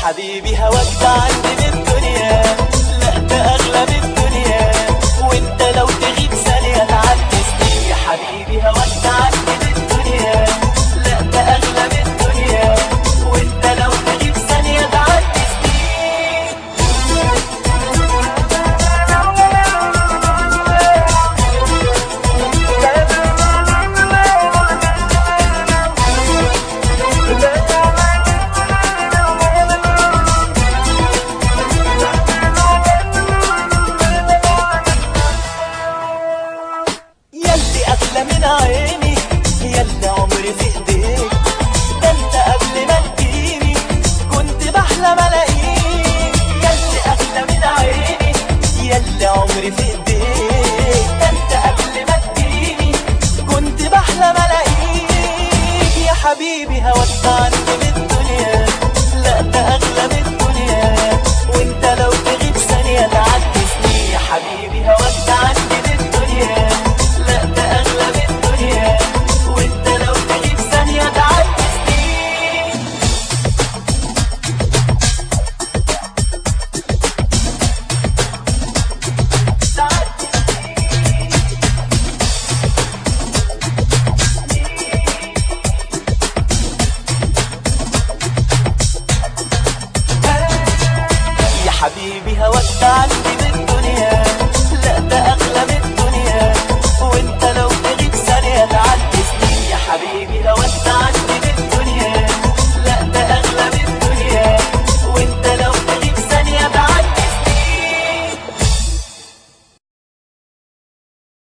حبيبي هواك ده عندي بالدنيا لا ده اغلى من الدنيا وانت لو تغيب ثانية تعدي سنين يا حبيبي هواك ده عندي بالدنيا لا ده اغلى من الدنيا وانت لو تغيب ثانية تعدي سنين يلي أغلى من عيني يلي عمري في ايديك ده انت قبل ما تجيني كنت بحلم الاقيك يلي أغلى من عيني يلي عمري في ايديك ده انت قبل ما تجيني كنت بحلم الاقيك يا حبيبي هواك ده عندي بالدنيا لا ده أغلى من الدنيا وانت لو تغيب ثانية تعدي سنين يا حبيبي هواك ده عندي بالدنيا لا ده أغلى من الدنيا وانت لو تغيب ثانية تعدي سنين تعدي يا حبيبي هواك ده عندي بالدنيا لا ده اغلى من الدنيا وانت لو تغيب ثانية تعدي سنين يا حبيبي